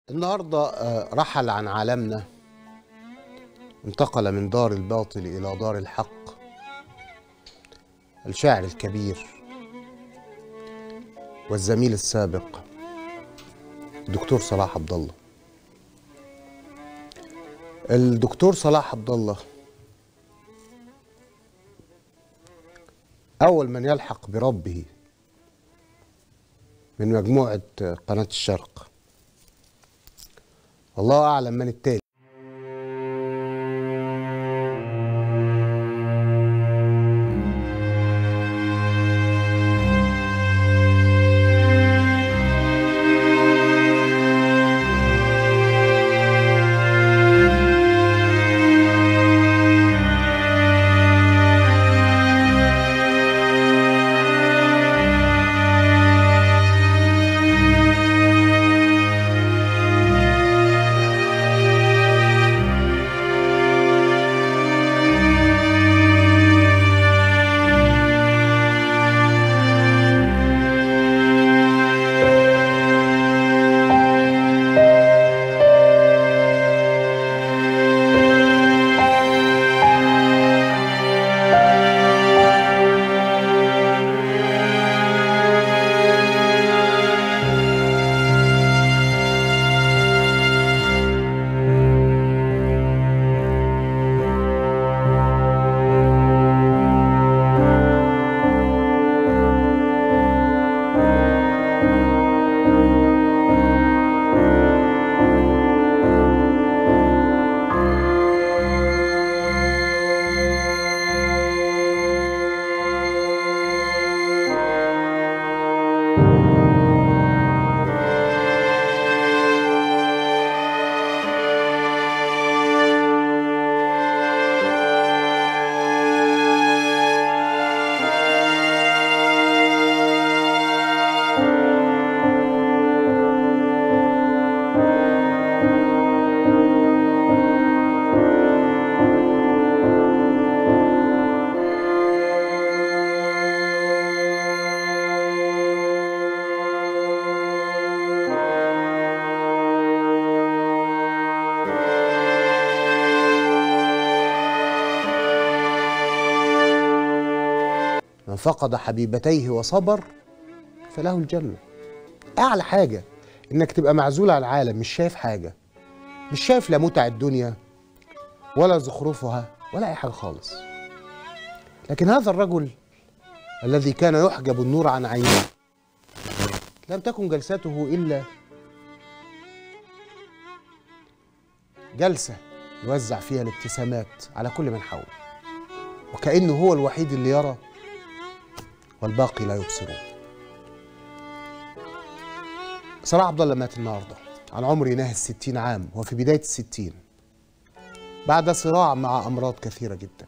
النهارده آه، رحل عن عالمنا انتقل من دار الباطل الى دار الحق الشاعر الكبير والزميل السابق الدكتور صلاح عبد الله الدكتور صلاح عبد الله اول من يلحق بربه من مجموعه قناه الشرق الله اعلم من التالي من فقد حبيبتيه وصبر فله الجنة أعلى حاجة إنك تبقى معزول عن العالم مش شايف حاجة مش شايف لا متع الدنيا ولا زخرفها ولا أي حاجة خالص لكن هذا الرجل الذي كان يحجب النور عن عينيه لم تكن جلسته إلا جلسة يوزع فيها الابتسامات على كل من حوله وكأنه هو الوحيد اللي يرى والباقي لا يبصرون صلاح عبد الله مات النهارده عن عمر يناهز الستين عام وفي بداية الستين بعد صراع مع أمراض كثيرة جدا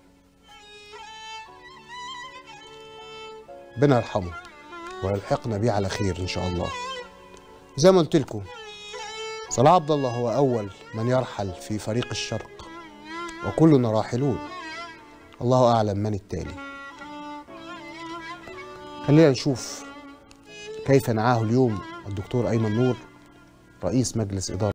ربنا يرحمه ويلحقنا بيه على خير إن شاء الله زي ما قلت لكم صلاح عبد الله هو أول من يرحل في فريق الشرق وكلنا راحلون الله أعلم من التالي خلينا نشوف كيف نعاه اليوم الدكتور أيمن نور رئيس مجلس إدارة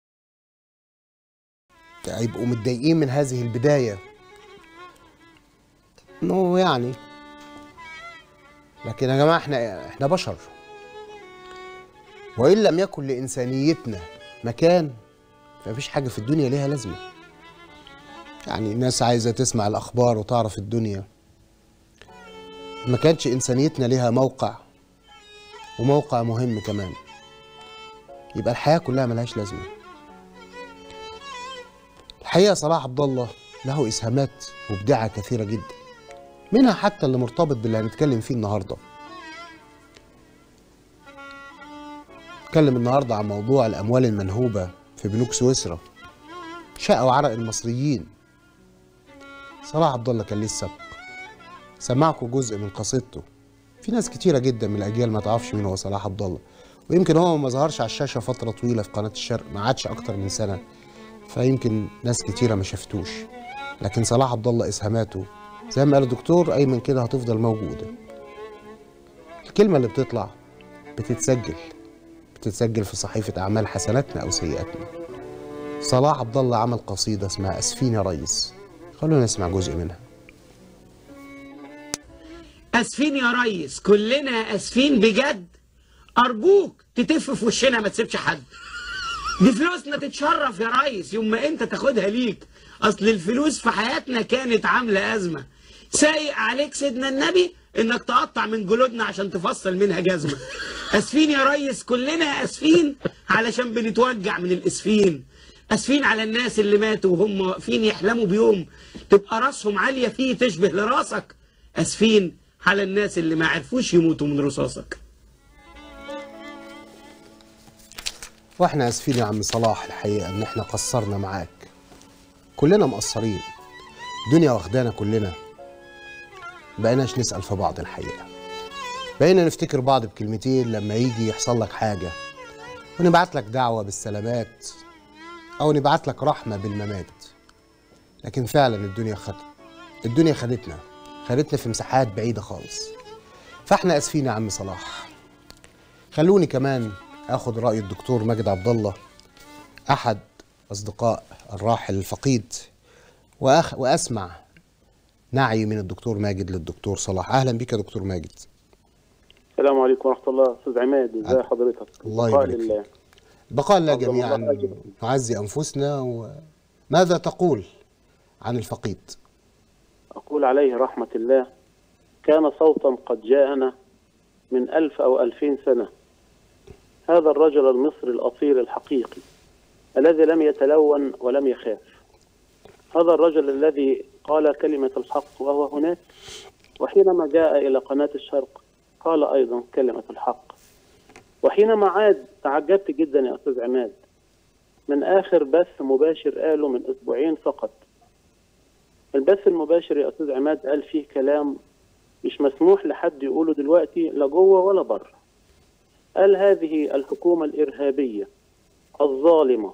هيبقوا متضايقين من هذه البداية انه يعني لكن يا جماعه احنا احنا بشر وان لم يكن لانسانيتنا مكان فمفيش حاجه في الدنيا ليها لازمه يعني الناس عايزه تسمع الاخبار وتعرف الدنيا ما كانش انسانيتنا ليها موقع وموقع مهم كمان يبقى الحياه كلها ملهاش لازمه الحقيقه صلاح عبد الله له اسهامات مبدعه كثيره جدا منها حتى اللي مرتبط باللي هنتكلم فيه النهارده نتكلم النهارده عن موضوع الاموال المنهوبه في بنوك سويسرا شقى وعرق المصريين صلاح عبد الله كان ليه السبق سمعكم جزء من قصيدته في ناس كتيره جدا من الاجيال ما تعرفش مين هو صلاح عبد الله ويمكن هو ما ظهرش على الشاشه فتره طويله في قناه الشرق ما عادش اكتر من سنه فيمكن ناس كتيره ما شافتوش لكن صلاح عبد الله اسهاماته زي ما قال الدكتور ايمن كده هتفضل موجوده الكلمه اللي بتطلع بتتسجل بتتسجل في صحيفه اعمال حسناتنا او سيئاتنا صلاح عبد الله عمل قصيده اسمها اسفين يا ريس خلونا نسمع جزء منها اسفين يا ريس كلنا اسفين بجد ارجوك تتف في وشنا ما تسيبش حد دي فلوسنا تتشرف يا ريس يوم ما انت تاخدها ليك اصل الفلوس في حياتنا كانت عامله ازمه سايق عليك سيدنا النبي انك تقطع من جلودنا عشان تفصل منها جزمه اسفين يا ريس كلنا اسفين علشان بنتوجع من الاسفين اسفين على الناس اللي ماتوا وهم واقفين يحلموا بيوم تبقى راسهم عاليه فيه تشبه لراسك اسفين على الناس اللي ما عرفوش يموتوا من رصاصك واحنا اسفين يا عم صلاح الحقيقه ان احنا قصرنا معاك كلنا مقصرين الدنيا واخدانا كلنا بقيناش نسال في بعض الحقيقه بقينا نفتكر بعض بكلمتين لما يجي يحصل لك حاجه ونبعت لك دعوه بالسلامات او نبعت لك رحمه بالممات لكن فعلا الدنيا خد الدنيا خدتنا خدتنا في مساحات بعيده خالص فاحنا اسفين يا عم صلاح خلوني كمان اخد راي الدكتور ماجد عبد الله احد اصدقاء الراحل الفقيد وأخ واسمع نعي من الدكتور ماجد للدكتور صلاح اهلا بك يا دكتور ماجد السلام عليكم ورحمة الله أستاذ عماد إزي حضرتك؟ الله بقاء يبارك لله. فيك. بقاء الله عظم جميعا الله أجرك. نعزي انفسنا وماذا تقول عن الفقيد أقول عليه رحمة الله كان صوتا قد جاءنا من ألف أو ألفين سنة هذا الرجل المصري الأصيل الحقيقي الذي لم يتلون ولم يخاف هذا الرجل الذي قال كلمة الحق وهو هناك وحينما جاء إلى قناة الشرق قال أيضا كلمة الحق وحينما عاد تعجبت جدا يا أستاذ عماد من آخر بث مباشر قاله من أسبوعين فقط البث المباشر يا أستاذ عماد قال فيه كلام مش مسموح لحد يقوله دلوقتي لا جوه ولا بره قال هذه الحكومة الإرهابية الظالمة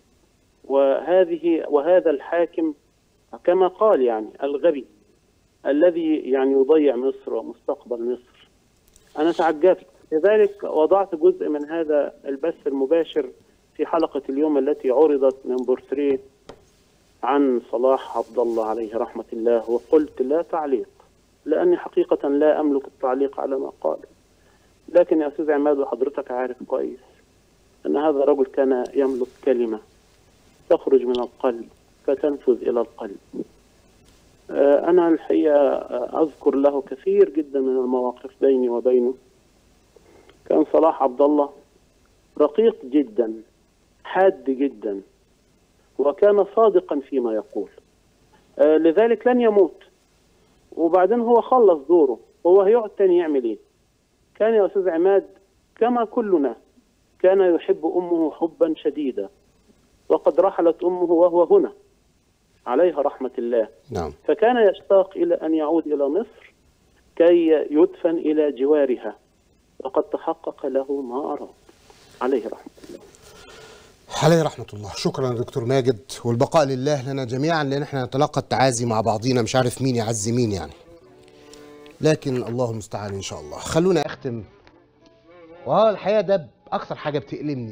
وهذه وهذا الحاكم كما قال يعني الغبي الذي يعني يضيع مصر ومستقبل مصر أنا تعجبت لذلك وضعت جزء من هذا البث المباشر في حلقة اليوم التي عرضت من بورتريه عن صلاح عبد الله عليه رحمة الله وقلت لا تعليق لأني حقيقة لا أملك التعليق على ما قال لكن يا أستاذ عماد وحضرتك عارف كويس أن هذا الرجل كان يملك كلمة تخرج من القلب فتنفذ إلى القلب آه، أنا الحقيقة آه، أذكر له كثير جدا من المواقف بيني وبينه كان صلاح عبد الله رقيق جدا حاد جدا وكان صادقا فيما يقول آه، لذلك لن يموت وبعدين هو خلص دوره هو هيقعد تاني يعمل ايه كان يا استاذ عماد كما كلنا كان يحب امه حبا شديدا وقد رحلت امه وهو هنا عليها رحمه الله نعم فكان يشتاق الى ان يعود الى مصر كي يدفن الى جوارها وقد تحقق له ما اراد عليه رحمه الله عليه رحمة الله شكرا يا دكتور ماجد والبقاء لله لنا جميعا لأن احنا نتلقى التعازي مع بعضينا مش عارف مين يعزي مين يعني لكن الله المستعان إن شاء الله خلونا أختم وهو الحقيقة ده أكثر حاجة بتألمني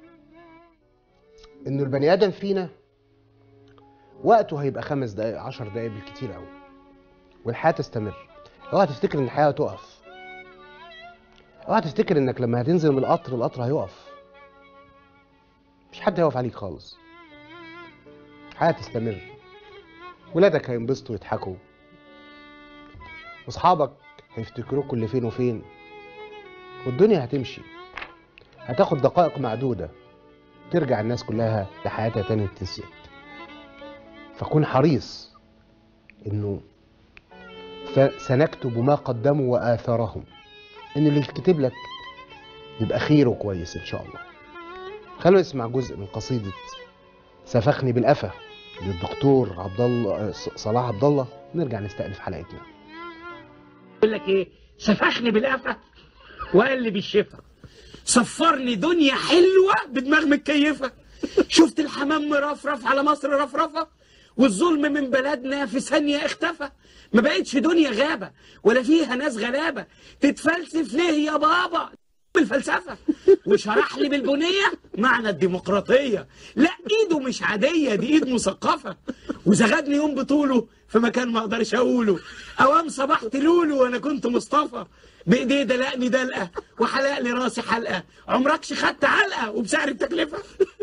إنه البني آدم فينا وقته هيبقى خمس دقايق عشر دقايق بالكتير أوي والحياه تستمر اوعى تفتكر ان الحياه هتقف اوعى تفتكر انك لما هتنزل من القطر القطر هيقف مش حد هيقف عليك خالص الحياه تستمر ولادك هينبسطوا ويضحكوا واصحابك هيفتكروك كل فين وفين والدنيا هتمشي هتاخد دقائق معدودة ترجع الناس كلها لحياتها تاني وتنسيك فكون حريص انه سنكتب ما قدموا وآثارهم ان اللي يتكتب لك يبقى خير وكويس ان شاء الله خلونا نسمع جزء من قصيدة سفخني بالقفا للدكتور عبد الله صلاح عبد الله نرجع نستأنف حلقتنا يقول لك ايه سفخني بالقفا وقال لي بالشفا صفرني دنيا حلوة بدماغ متكيفة شفت الحمام مرفرف على مصر رفرفة والظلم من بلدنا في ثانية اختفى ما بقتش دنيا غابة ولا فيها ناس غلابة تتفلسف ليه يا بابا بالفلسفة وشرح لي بالبنية معنى الديمقراطية لا ايده مش عادية دي ايد مثقفة وزغدني يوم بطوله في مكان ما اقدرش اقوله اوام صبحت لولو وانا كنت مصطفى بايديه دلقني دلقه وحلق لي راسي حلقه عمركش خدت علقه وبسعر التكلفه